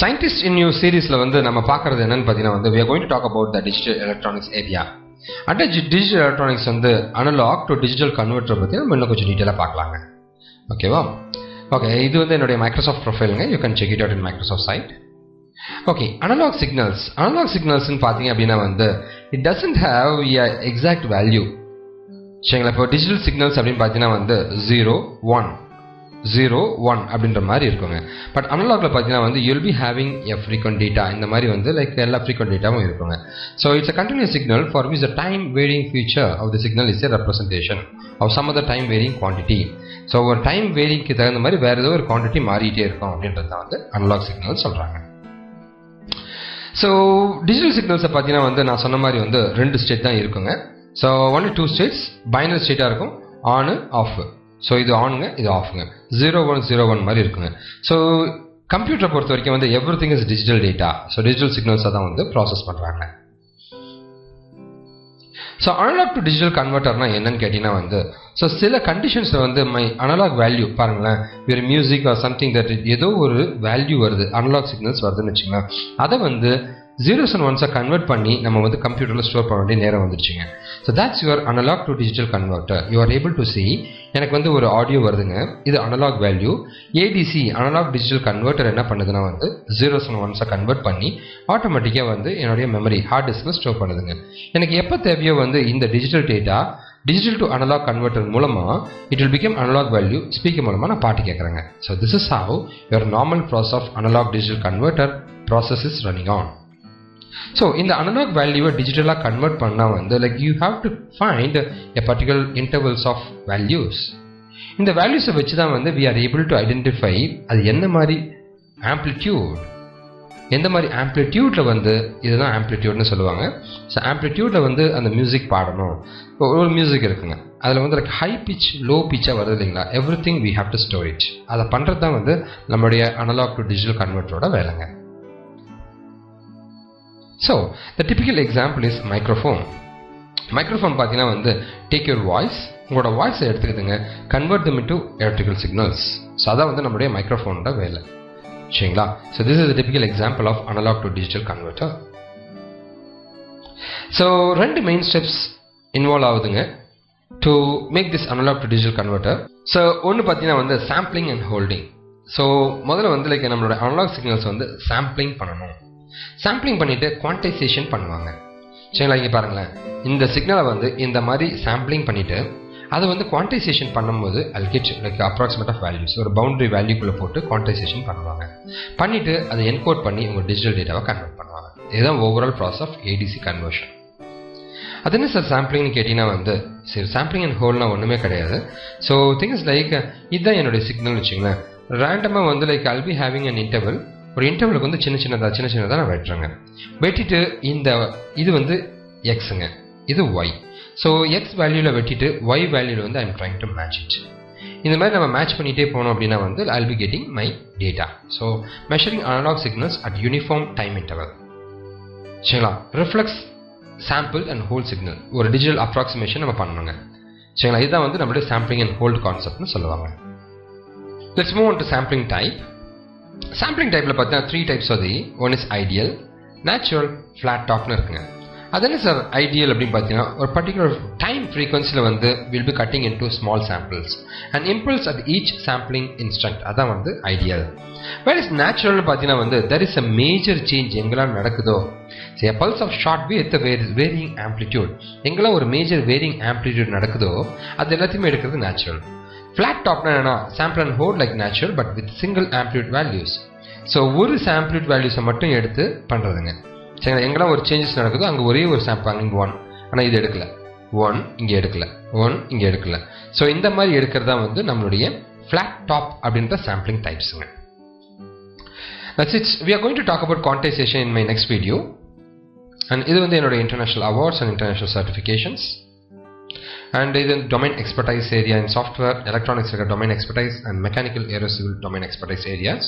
scientist இன் new சீரீஸில் வந்து நம்ம பார்க்குறது என்னன்னு பார்த்தீங்கன்னா வந்து we are going to talk about the digital electronics area at digital electronics வந்து அனலாக் டு டிஜிட்டல் கன்வெர்ட்டர் பற்றி நம்ம இன்னும் கொஞ்சம் டீட்டெயிலாக பார்க்கலாங்க ஓகேவா ஓகே இது வந்து என்னுடைய மைக்ரோசாஃப்ட் ப்ரொஃபைலுங்க you can check it out in Microsoft site okay analog signals analog சிக்னல்ஸ்னு பார்த்தீங்க அப்படின்னா வந்து it doesn't have a exact value சரிங்களா இப்போ டிஜிட்டல் சிக்னல்ஸ் அப்படின்னு பார்த்தீங்கன்னா வந்து ஜீரோ ஒன் ஜீரோ ஒன் அப்படின்ற மாதிரி இருக்குங்க பட் அனலாக்ல பார்த்தீங்கன்னா வந்து you'll be having a frequent data இந்த மாதிரி வந்து லைக் எல்லா ஃப்ரீக்வெண்ட் டேட்டாவும் இருக்குங்க so it's a continuous signal for which the time varying feature of the signal is a representation of some of the time varying quantity so ஒரு time வேரிங்க்கு தகுந்த மாதிரி வேறு ஏதோ ஒரு குவான்டிட்டி மாறிட்டே இருக்கும் அப்படின்றது தான் வந்து அனலாக் சிக்னல் சொல்கிறாங்க ஸோ டிஜிட்டல் சிக்னல்ஸை பார்த்தீங்கன்னா வந்து நான் சொன்ன மாதிரி வந்து ரெண்டு ஸ்டேட் தான் இருக்குங்க so only two states binary ஸ்டேட்டாக இருக்கும் ஆனு ஆஃப் ஸோ இது ஆனுங்க இது ஆஃபுங்க ஜீரோ ஒன் ஜீரோ ஒன் மாதிரி இருக்குங்க ஸோ கம்ப்யூட்டரை பொறுத்த வரைக்கும் வந்து everything is digital data so digital சிக்னல்ஸை தான் வந்து ப்ராசஸ் பண்ணுறாங்க ஸோ அனலாக் டு டிஜிட்டல் கன்வெர்ட்டர்னா என்னன்னு கேட்டிங்கன்னா வந்து ஸோ சில கண்டிஷன்ஸில் வந்து மை அனலாக் வேல்யூ பாருங்களேன் வேறு மியூசிக் ஆர் சம்திங் தட் ஏதோ ஒரு வேல்யூ வருது அனலாக் சிக்னல்ஸ் வருதுன்னு வச்சுங்களேன் அதை வந்து ஜீரோஸ் அண்ட் ஒன்ஸை கன்வெர்ட் பண்ணி நம்ம வந்து கம்ப்யூட்டரில் ஸ்டோர் பண்ண வேண்டிய நேரம் வந்துருச்சுங்க so that's your analog to digital converter you are able to see எனக்கு வந்து ஒரு ஆடியோ வருதுங்க இது analog value ADC analog digital converter என்ன பண்ணுதுன்னா வந்து ஜீரோஸ் அண்ட் ஒன்ஸை கன்வெர்ட் பண்ணி ஆட்டோமேட்டிக்காக வந்து என்னுடைய மெமரி ஹார்ட் டிஸ்கில் ஸ்டோர் பண்ணுதுங்க எனக்கு எப்போ தேவையோ வந்து இந்த digital data digital to analog converter மூலமாக it will become analog value speaker மூலமாக நான் பாட்டு கேட்குறேங்க so this is how your normal process of analog digital converter process is running on so இந்த அனலாக் வேல்யூவை டிஜிட்டலாக கன்வெர்ட் பண்ணால் வந்து like you have to find a particular intervals of values இந்த வேல்யூஸை வச்சு தான் வந்து we are able to identify அது என்ன மாதிரி ஆம்ப்ளிடியூட் எந்த மாதிரி ஆம்ப்ளிடியூட்டில் வந்து இதுதான் ஆம்ப்ளிடியூட்னு சொல்லுவாங்க ஸோ ஆம்ப்ளிடியூட்டில் வந்து அந்த மியூசிக் பாடணும் இப்போ ஒரு மியூசிக் இருக்குங்க அதில் வந்து லைக் ஹை பிச் லோ பிச்சாக வருது இல்லைங்களா everything we have to storage அதை பண்ணுறது தான் வந்து நம்மளுடைய அனலாக் டு டிஜிட்டல் கன்வெர்ட்டரோட வேலைங்க so the typical example is microphone microphone பார்த்தீங்கன்னா வந்து டேக் யூர் வாய்ஸ் உங்களோட வாய்ஸை எடுத்துக்கிட்டுங்க convert them to electrical signals so அதான் வந்து நம்மளுடைய மைக்ரோஃபோனோட வேலை சரிங்களா so this is typical example of analog to digital converter so ரெண்டு மெயின் ஸ்டெப்ஸ் இன்வால்வ் ஆகுதுங்க to make this analog to digital converter so ஒன்று பார்த்தீங்கன்னா வந்து சாம்பிளிங் அண்ட் ஹோல்டிங் ஸோ முதல்ல வந்து லைக் நம்மளோட அனலாக் சிக்னல்ஸ் வந்து சாம்பிளிங் பண்ணணும் சாம்பிளிங் பண்ணிட்டு குவான்டைசேஷன் பண்ணுவாங்க சரிங்களா இங்கே பாருங்களேன் இந்த சிக்னலை வந்து இந்த மாதிரி சாம்பிளிங் பண்ணிட்டு அதை வந்து குவான்டைசேஷன் பண்ணும்போது all get like approximate of values ஒரு பவுண்டரி வேல்யூக்குள்ளே போட்டு குவான்டைசேஷன் பண்ணுவாங்க பண்ணிட்டு அதை என்கோட் பண்ணி உங்கள் டிஜிட்டல் டேட்டாவை கன்வெர்ட் பண்ணுவாங்க இதுதான் overall process of ADC conversion அது என்ன சார் சாம்பிளிங்னு கேட்டிங்கன்னா வந்து சரி சாம்பிளிங் அண்ட் ஹோல்னா ஒன்றுமே கிடையாது ஸோ திங்ஸ் லைக் இதுதான் என்னுடைய சிக்னல் வச்சுங்களேன் ரேண்டமாக வந்து like all be having an interval ஒரு இன்டர்வலுக்கு வந்து சின்ன சின்னதாக சின்ன சின்னதாக நான் வெட்டுறேங்க வெட்டிட்டு இந்த இது வந்து எக்ஸுங்க இது ஒய் ஸோ எக்ஸ் வேல்யூவில் வெட்டிட்டு ஒய் வேல்யூவில் வந்து I'm trying to match it இந்த மாதிரி நம்ம மேட்ச் பண்ணிகிட்டே போனோம் அப்படின்னா வந்து I'll be getting my data so measuring analogue signals at uniform time interval சரிங்களா reflex sample and hold signal ஒரு டிஜிட்டல் அப்ராக்சிமேஷன் நம்ம பண்ணணுங்க சரிங்களா இதுதான் வந்து நம்மளுடைய சாம்பிளிங் அண்ட் ஹோல்ட் கான்செப்ட்னு சொல்லுவாங்க let's move to sampling type sampling டைப்பில் பார்த்தீங்கன்னா த்ரீ டைப்ஸ் அது one is ideal natural flat டாப்னு இருக்குங்க அது என்ன சார் ஐடியல் அப்படின்னு பார்த்தீங்கன்னா ஒரு பர்டிகுலர் டைம் ஃப்ரீக்வன்சியில் வந்து will be cutting in two small samples and impulse at each sampling instant அதான் வந்து ஐடியல் வேர் இஸ் நேச்சுரல்னு பார்த்தீங்கன்னா வந்து there is a major change எங்கெல்லாம் நடக்குதோ a pulse of short with where varying amplitude எங்கெல்லாம் ஒரு மேஜர் வேரிங் ஆம்ப்ளிடியூட் நடக்குதோ அது எல்லாத்தையுமே எடுக்கிறது நேச்சுரல் ஃப்ளாட் டாப்னா என்னன்னா sample and hold like natural but with single amplitude values so ஒரு சாம்பிளியூட் வேல்யூஸை மட்டும் எடுத்து பண்ணுறதுங்க சரிங்களா எங்கெல்லாம் ஒரு சேஞ்சஸ் நடக்குதோ அங்கே ஒரே ஒரு சாம்பிள் இங்கே ஒன் ஆனால் இது எடுக்கல ஒன் இங்கே எடுக்கல ஒன் இங்கே எடுக்கல ஸோ இந்த மாதிரி எடுக்கிறதா வந்து நம்மளுடைய ஃப்ளாட் டாப் அப்படின்ற சாம்பிளிங் டைப்ஸுங்க that's it's we are going to talk about quantization in my next video and இது வந்து என்னோட international awards and international certifications and இது domain expertise area in software electronics இருக்க domain expertise and mechanical aero civil domain expertise areas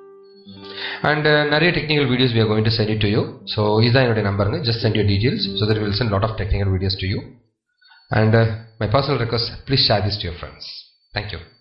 and நிறைய technical videos we are going to send it to you so இதுதான் என்னுடைய நம்பருங்க just send you details so that will send lot of technical videos to you and my personal request please share this to your friends thank you